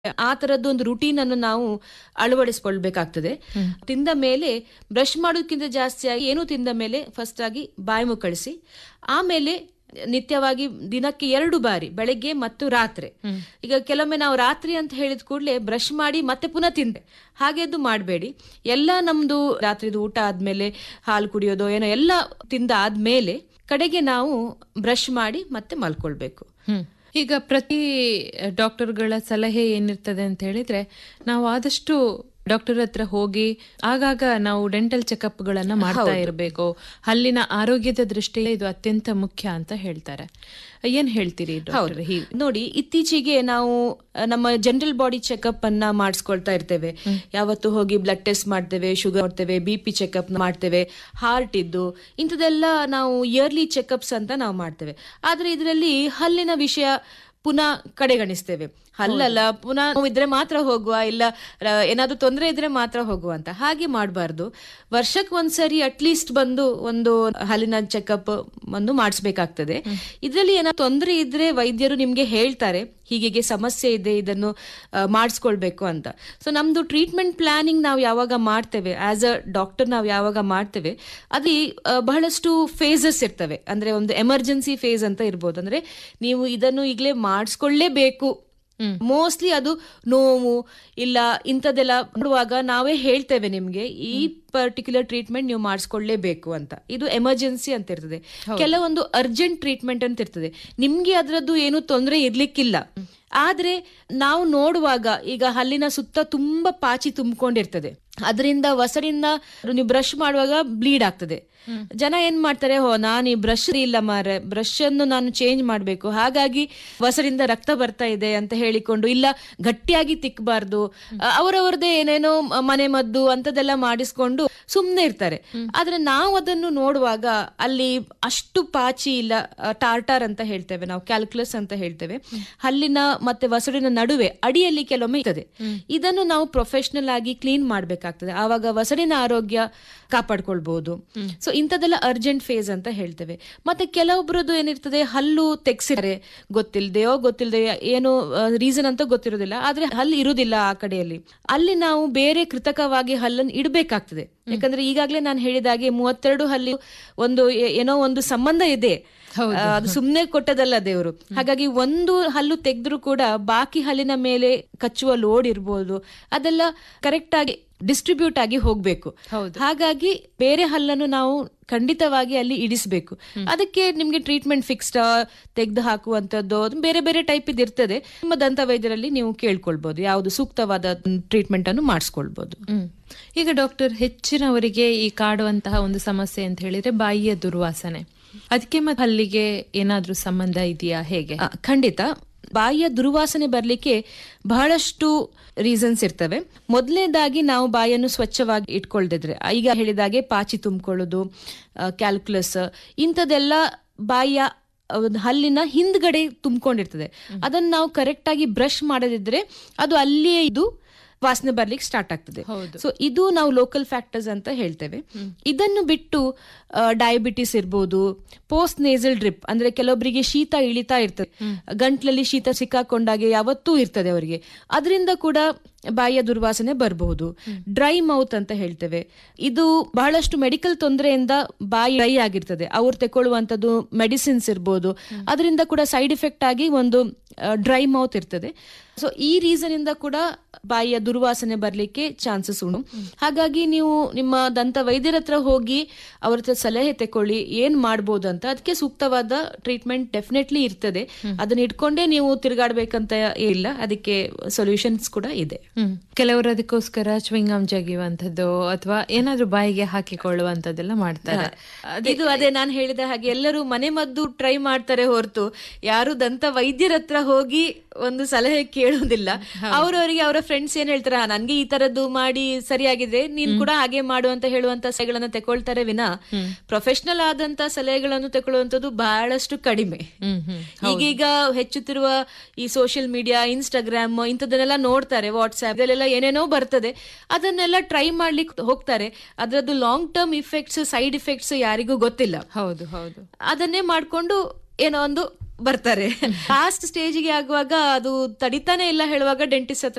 ಆ ತರದ್ದು ಒಂದು ರುಟೀನ್ ಅನ್ನು ನಾವು ಅಳವಡಿಸ್ಕೊಳ್ಬೇಕಾಗ್ತದೆ ತಿಂದ ಮೇಲೆ ಬ್ರಷ್ ಮಾಡೋದಕ್ಕಿಂತ ಜಾಸ್ತಿ ಆಗಿ ಏನು ತಿಂದ ಮೇಲೆ ಫಸ್ಟ್ ಆಗಿ ಬಾಯಿ ಮುಕ್ಕಳಿಸಿ ಆಮೇಲೆ ನಿತ್ಯವಾಗಿ ದಿನಕ್ಕೆ ಎರಡು ಬಾರಿ ಬೆಳಗ್ಗೆ ಮತ್ತು ರಾತ್ರಿ ಈಗ ಕೆಲವೊಮ್ಮೆ ನಾವು ರಾತ್ರಿ ಅಂತ ಹೇಳಿದ ಕೂಡಲೇ ಬ್ರಷ್ ಮಾಡಿ ಮತ್ತೆ ಪುನಃ ತಿಂದೆ ಹಾಗೆದ್ದು ಮಾಡಬೇಡಿ ಎಲ್ಲ ನಮ್ದು ರಾತ್ರಿದು ಊಟ ಆದ್ಮೇಲೆ ಹಾಲು ಕುಡಿಯೋದು ಏನೋ ಎಲ್ಲ ತಿಂದ ಆದ್ಮೇಲೆ ಕಡೆಗೆ ನಾವು ಬ್ರಷ್ ಮಾಡಿ ಮತ್ತೆ ಮಲ್ಕೊಳ್ಬೇಕು ಹ್ಮ್. ಈಗ ಪ್ರತಿ ಡಾಕ್ಟರ್ಗಳ ಸಲಹೆ ಏನಿರ್ತದೆ ಅಂತ ಹೇಳಿದ್ರೆ ನಾವು ಆದಷ್ಟು ಡಾಕ್ಟರ್ ಹತ್ರ ಹೋಗಿ ಆಗಾಗ ನಾವು ಡೆಂಟಲ್ ಚೆಕಪ್ ಗಳನ್ನ ಮಾಡ್ತಾ ಇರಬೇಕು ಹಲ್ಲಿನ ಆರೋಗ್ಯದ ದೃಷ್ಟಿಯಿಂದ ಇದು ಅತ್ಯಂತ ಮುಖ್ಯ ಅಂತ ಹೇಳ್ತಾರೆ ಏನ್ ಹೇಳ್ತೀರಿ ಡಾಕ್ಟರ್ ಹೀಗೆ ನೋಡಿ ಇತ್ತೀಚೆಗೆ ನಾವು ಅಹ್, ನಮ್ಮ ಜನರಲ್ ಬಾಡಿ ಚೆಕಪ್ ಅನ್ನ ಮಾಡಿಸ್ಕೊಳ್ತಾ ಇರ್ತೇವೆ ಯಾವತ್ತು ಹೋಗಿ ಬ್ಲಡ್ ಟೆಸ್ಟ್ ಮಾಡ್ತೇವೆ ಶುಗರ್ ಮಾಡ್ತೇವೆ ಬಿ ಪಿ ಚೆಕಪ್ ಮಾಡ್ತೇವೆ ಹಾರ್ಟ್ ಇದ್ದು ಇಂಥದೆಲ್ಲ ನಾವು ಇಯರ್ಲಿ ಚೆಕಪ್ಸ್ ಅಂತ ನಾವು ಮಾಡ್ತೇವೆ ಆದ್ರೆ ಇದರಲ್ಲಿ ಹಲ್ಲಿನ ವಿಷಯ ಪುನಃ ಕಡೆಗಣಿಸ್ತೇವೆ ಹಲ್ಲಲ್ಲ ಪುನಃ ನೋವು ಇದ್ರೆ ಮಾತ್ರ ಹೋಗುವ ಇಲ್ಲ ರ- ಏನಾದ್ರೂ ತೊಂದರೆ ಇದ್ರೆ ಮಾತ್ರ ಹೋಗುವ ಅಂತ ಹಾಗೆ ಮಾಡಬಾರ್ದು ವರ್ಷಕ್ಕೆ ಒಂದ್ಸರಿ ಅಟ್ಲೀಸ್ಟ್ ಬಂದು ಒಂದು ಹಲ್ಲಿನ ಚೆಕಪ್ ಒಂದು ಮಾಡಿಸ್ಬೇಕಾಗ್ತದೆ ಇದರಲ್ಲಿ ಏನಾದ್ರು ತೊಂದರೆ ಇದ್ರೆ ವೈದ್ಯರು ನಿಮ್ಗೆ ಹೇಳ್ತಾರೆ ಹೀಗೆ ಸಮಸ್ಯೆ ಇದೆ ಇದನ್ನು ಮಾಡಿಸ್ಕೊಳ್ಬೇಕು ಅಂತ ಸೊ ನಮ್ದು ಟ್ರೀಟ್ಮೆಂಟ್ ಪ್ಲಾನಿಂಗ್ ನಾವು ಯಾವಾಗ ಮಾಡ್ತೇವೆ ಆಸ್ ಅ ಡಾಕ್ಟರ್ ನಾವು ಯಾವಾಗ ಮಾಡ್ತೇವೆ ಅದು ಬಹಳಷ್ಟು ಫೇಸಸ್ ಇರ್ತವೆ ಅಂದ್ರೆ ಒಂದು ಎಮರ್ಜೆನ್ಸಿ ಫೇಸ್ ಅಂತ ಇರ್ಬೋದು ಅಂದ್ರೆ ನೀವು ಇದನ್ನು ಈಗಲೇ ಮಾಡಿಸ್ಕೊಳ್ಳೇಬೇಕು ಮೋಸ್ಟ್ಲಿ ಅದು ನೋವು ಇಲ್ಲ ಇಂಥದ್ದೆಲ್ಲ ನೋಡುವಾಗ ನಾವೇ ಹೇಳ್ತೇವೆ ನಿಮ್ಗೆ ಈ ಪರ್ಟಿಕ್ಯುಲರ್ ಟ್ರೀಟ್ಮೆಂಟ್ ನೀವು ಮಾಡಿಸ್ಕೊಳ್ಳೇಬೇಕು ಅಂತ ಇದು ಎಮರ್ಜೆನ್ಸಿ ಅಂತ ಇರ್ತದೆ ಕೆಲವೊಂದು ಅರ್ಜೆಂಟ್ ಟ್ರೀಟ್ಮೆಂಟ್ ಅಂತ ಇರ್ತದೆ ನಿಮ್ಗೆ ಅದರದ್ದು ಏನು ತೊಂದರೆ ಇರ್ಲಿಕ್ಕಿಲ್ಲ ಆದ್ರೆ ನಾವು ನೋಡುವಾಗ ಈಗ ಹಲ್ಲಿನ ಸುತ್ತ ತುಂಬಾ ಪಾಚಿ ತುಂಬಿಕೊಂಡಿರ್ತದೆ ಅದರಿಂದ ವಸರಿಂದ ನೀವು ಬ್ರಷ್ ಮಾಡುವಾಗ ಬ್ಲೀಡ್ ಆಗ್ತದೆ ಜನ ಏನ್ ಮಾಡ್ತಾರೆ ಹೋ ನಾನು ಈ ಬ್ರಷ್ ಇಲ್ಲ ಮಾರೆ ಬ್ರಷ್ ಅನ್ನು ನಾನು ಚೇಂಜ್ ಮಾಡಬೇಕು ಹಾಗಾಗಿ ವಸರಿಂದ ರಕ್ತ ಬರ್ತಾ ಇದೆ ಅಂತ ಹೇಳಿಕೊಂಡು ಇಲ್ಲ ಗಟ್ಟಿಯಾಗಿ ತಿಕ್ಕಬಾರ್ದು ಅವರವರದೇ ಏನೇನೋ ಮ- ಮನೆ ಮದ್ದು ಅಂತದೆಲ್ಲ ಮಾಡಿಸ್ಕೊಂಡು ಸುಮ್ಮನೆ ಇರ್ತಾರೆ ಆದ್ರೆ ನಾವು ಅದನ್ನು ನೋಡುವಾಗ ಅಲ್ಲಿ ಅಷ್ಟು ಪಾಚಿ ಇಲ್ಲ ಟಾರ್ಟಾರ್ ಅಂತ ಹೇಳ್ತೇವೆ ನಾವು ಕ್ಯಾಲ್ಕುಲಸ್ ಅಂತ ಹೇಳ್ತೇವೆ ಹಲ್ಲಿನ ಮತ್ತೆ ವಸಡಿನ ನಡುವೆ ಅಡಿಯಲ್ಲಿ ಕೆಲವೊಮ್ಮೆ ಇರ್ತದೆ ಇದನ್ನು ನಾವು ಪ್ರೊಫೆಷನಲ್ ಆಗಿ ಕ್ಲೀನ್ ಮಾಡ್ಬೇಕಾಗ್ತದೆ ಆವಾಗ ವಸಡಿನ ಆರೋಗ್ಯ ಕಾಪಾಡ್ಕೊಳ್ಬಹುದು ಸೊ ಇಂಥದ್ದೆಲ್ಲ ಅರ್ಜೆಂಟ್ ಫೇಸ್ ಅಂತ ಹೇಳ್ತೇವೆ ಮತ್ತೆ ಕೆಲವೊಬ್ರದ್ದು ಏನಿರ್ತದೆ ಹಲ್ಲು ತೆಗ್ಸಿದ್ದಾರೆ ಗೊತ್ತಿಲ್ಲದೆಯೋ ಗೊತ್ತಿಲ್ಲದೆ ಏನೋ ರೀಸನ್ ಅಂತ ಗೊತ್ತಿರೋದಿಲ್ಲ ಆದ್ರೆ ಹಲ್ಲು ಇರುವುದಿಲ್ಲ ಆ ಕಡೆಯಲ್ಲಿ ಅಲ್ಲಿ ನಾವು ಬೇರೆ ಕೃತಕವಾಗಿ ಹಲ್ಲನ್ನು ಇಡಬೇಕಾಗ್ತದೆ ಯಾಕಂದ್ರೆ ಈಗಾಗಲೇ ನಾನು ಹೇಳಿದಾಗೆ ಮೂವತ್ತೆರಡು ಹಲ್ಲಿ ಒಂದು ಏ- ಏನೋ ಒಂದು ಸಂಬಂಧ ಇದೆ ಆ, ಅದು ಸುಮ್ನೆ ಕೊಟ್ಟದಲ್ಲ ದೇವರು ಹಾಗಾಗಿ ಒಂದು ಹಲ್ಲು ತೆಗೆದ್ರು ಕೂಡ ಬಾಕಿ ಹಲ್ಲಿನ ಮೇಲೆ ಕಚ್ಚುವ ಲೋಡ್ ಇರ್ಬೋದು ಅದೆಲ್ಲ ಕರೆಕ್ಟ್ ಆಗಿ ಡಿಸ್ಟ್ರಿಬ್ಯೂಟ್ ಆಗಿ ಹೋಗ್ಬೇಕು ಹಾಗಾಗಿ ಬೇರೆ ಹಲ್ಲನ್ನು ನಾವು ಖಂಡಿತವಾಗಿ ಅಲ್ಲಿ ಇಡಿಸ್ಬೇಕು ಅದಕ್ಕೆ ನಿಮ್ಗೆ ಟ್ರೀಟ್ಮೆಂಟ್ ಫಿಕ್ಸ್ಡ್ ತೆಗೆದು ಹಾಕುವಂತದ್ದು ಅದು ಬೇರೆ ಬೇರೆ ಟೈಪ್ ಇರ್ತದೆ ನಿಮ್ಮ ದಂತ ವೈದ್ಯರಲ್ಲಿ ನೀವು ಕೇಳ್ಕೊಳ್ಬಹುದು ಯಾವುದು ಸೂಕ್ತವಾದ ಟ್ರೀಟ್ಮೆಂಟ್ ಅನ್ನು ಮಾಡಿಸ್ಕೊಳ್ಬಹುದು ಹ್ಮ್. ಈಗ ಡಾಕ್ಟರ್ ಹೆಚ್ಚಿನವರಿಗೆ ಈ ಕಾಡುವಂತಹ ಒಂದು ಸಮಸ್ಯೆ ಅಂತ ಹೇಳಿದ್ರೆ ಬಾಯಿಯ ದುರ್ವಾಸನೆ ಅದಕ್ಕೆ ಮತ್ತೆ ಹಲ್ಲಿಗೆ ಏನಾದ್ರೂ ಸಂಬಂಧ ಇದೆಯಾ ಹೇಗೆ ಆ, ಖಂಡಿತ ಬಾಯಿಯ ದುರ್ವಾಸನೆ ಬರ್ಲಿಕ್ಕೆ ಬಹಳಷ್ಟು ರೀಸನ್ಸ್ ಇರ್ತವೆ ಮೊದಲನೇದಾಗಿ ನಾವು ಬಾಯನ್ನು ಸ್ವಚ್ಛವಾಗಿ ಇಟ್ಕೊಳ್ದಿದ್ರೆ ಈಗ ಹೇಳಿದಾಗೆ ಪಾಚಿ ತುಂಬಿಕೊಳ್ಳೋದು ಕ್ಯಾಲ್ಕುಲಸ್ ಇಂಥದೆಲ್ಲ ಬಾಯಿಯ ಒಂದು ಹಲ್ಲಿನ ಹಿಂದ್ಗಡೆ ತುಂಬಿಕೊಂಡಿರ್ತದೆ ಅದನ್ನ ನಾವು ಕರೆಕ್ಟ್ ಆಗಿ ಬ್ರಷ್ ಮಾಡದಿದ್ರೆ ಅದು ಅಲ್ಲಿಯೇ ಇದು ವಾಸನೆ ಬರ್ಲಿಕ್ಕೆ ಸ್ಟಾರ್ಟ್ ಆಗ್ತದೆ ಸೊ ಇದು ನಾವು ಲೋಕಲ್ ಫ್ಯಾಕ್ಟರ್ಸ್ ಅಂತ ಹೇಳ್ತೇವೆ ಇದನ್ನು ಬಿಟ್ಟು ಡಯಾಬಿಟಿಸ್ ಇರ್ಬೋದು ಪೋಸ್ಟ್ ನೇಸಲ್ ಡ್ರಿಪ್ ಅಂದ್ರೆ ಕೆಲವೊಬ್ಬರಿಗೆ ಶೀತ ಇಳಿತಾ ಇರ್ತದೆ ಗಂಟ್ಲಲ್ಲಿ ಶೀತ ಸಿಕ್ಕಾಕೊಂಡಾಗೆ ಯಾವತ್ತೂ ಇರ್ತದೆ ಅವರಿಗೆ ಅದರಿಂದ ಕೂಡ ಬಾಯಿಯ ದುರ್ವಾಸನೆ ಬರಬಹುದು ಡ್ರೈ ಮೌತ್ ಅಂತ ಹೇಳ್ತೇವೆ ಇದು ಬಹಳಷ್ಟು ಮೆಡಿಕಲ್ ತೊಂದರೆಯಿಂದ ಬಾಯಿ ಡ್ರೈ ಆಗಿರ್ತದೆ ಅವ್ರು ತಗೊಳ್ಳುವಂತದ್ದು ಮೆಡಿಸಿನ್ಸ್ ಇರ್ಬೋದು ಅದರಿಂದ ಕೂಡ ಸೈಡ್ ಎಫೆಕ್ಟ್ ಆಗಿ ಒಂದು ಡ್ರೈ ಮೌತ್ ಇರ್ತದೆ ಸೊ ಈ ರೀಸನ್ ಇಂದ ಕೂಡ ಬಾಯಿಯ ದುರ್ವಾಸನೆ ಬರ್ಲಿಕ್ಕೆ ಚಾನ್ಸಸ್ ಉಂಟು ಹಾಗಾಗಿ ನೀವು ನಿಮ್ಮ ದಂತ ವೈದ್ಯರ ಹತ್ರ ಹೋಗಿ ಅವ್ರ ಹತ್ರ ಸಲಹೆ ತಕೊಳ್ಳಿ ಏನ್ ಮಾಡ್ಬೋದು ಅಂತ ಅದಕ್ಕೆ ಸೂಕ್ತವಾದ ಟ್ರೀಟ್ಮೆಂಟ್ ಡೆಫಿನೆಟ್ಲಿ ಇರ್ತದೆ ಅದನ್ನ ಇಟ್ಕೊಂಡೇ ನೀವು ತಿರುಗಾಡ್ಬೇಕಂತ ಇಲ್ಲ ಅದಕ್ಕೆ ಸೊಲ್ಯೂಷನ್ಸ್ ಕೂಡ ಇದೆ ಹ್ಮ್ ಕೆಲವರು ಅದಕ್ಕೋಸ್ಕರ ಚ್ವಿಂಗಮ್ ಜಗಿಯುವಂಥದ್ದು ಅಥವಾ ಏನಾದ್ರೂ ಬಾಯಿಗೆ ಹಾಕಿಕೊಳ್ಳುವಂಥದ್ದೆಲ್ಲ ಮಾಡ್ತಾರೆ ಇದು ಅದೇ ನಾನು ಹೇಳಿದ ಹಾಗೆ ಎಲ್ಲರೂ ಮನೆ ಮದ್ದು ಟ್ರೈ ಮಾಡ್ತಾರೆ ಹೊರತು ಯಾರು ದಂತ ವೈದ್ಯರ ಹತ್ರ ಹೋಗಿ ಒಂದು ಸಲಹೆ ಕೇಳೋದಿಲ್ಲ ಅವರವರಿಗೆ ಅವರ ಫ್ರೆಂಡ್ಸ್ ಏನ್ ಹೇಳ್ತಾರೆ "ಆ, ನನ್ಗೆ ಈ ತರದ್ದು ಮಾಡಿ ಸರಿಯಾಗಿದೆ ನೀನ್ ಕೂಡ ಹಾಗೆ ಮಾಡು ಅಂತ ಹೇಳುವಂತ ಸಲಹೆಗಳನ್ನ ತಗೊಳ್ತಾರೆ ವಿನ ಪ್ರೊಫೆಷನಲ್ ಆದಂತ ಸಲಹೆಗಳನ್ನು ತಗೊಳ್ಳುವಂತದ್ದು ಬಹಳಷ್ಟು ಕಡಿಮೆ ಹ್ಮ್ ಹ್ಮ್ ಈಗೀಗ ಹೆಚ್ಚುತ್ತಿರುವ ಈ ಸೋಷಿಯಲ್ ಮೀಡಿಯಾ ಇನ್ಸ್ಟಾಗ್ರಾಮ್ ಇಂಥದನ್ನೆಲ್ಲ ನೋಡ್ತಾರೆ ವಾಟ್ಸ್ಆಪ್ ಇದೆಲ್ಲ ಏನೇನೋ ಬರ್ತದೆ ಅದನ್ನೆಲ್ಲ ಟ್ರೈ ಮಾಡ್ಲಿಕ್ಕೆ ಹೋಗ್ತಾರೆ ಅದರದ್ದು long term effects side effects ಯಾರಿಗೂ ಗೊತ್ತಿಲ್ಲ ಹೌದು ಹೌದು ಅದನ್ನೇ ಮಾಡ್ಕೊಂಡು ಏನೋ ಒಂದು ಬರ್ತಾರೆ ಲಾಸ್ಟ್ ಸ್ಟೇಜಿಗೆ ಆಗುವಾಗ ಅದು ತಡಿತಾನೆ ಇಲ್ಲ ಹೇಳುವಾಗ ಡೆಂಟಿಸ್ಟ್ ಹತ್ರ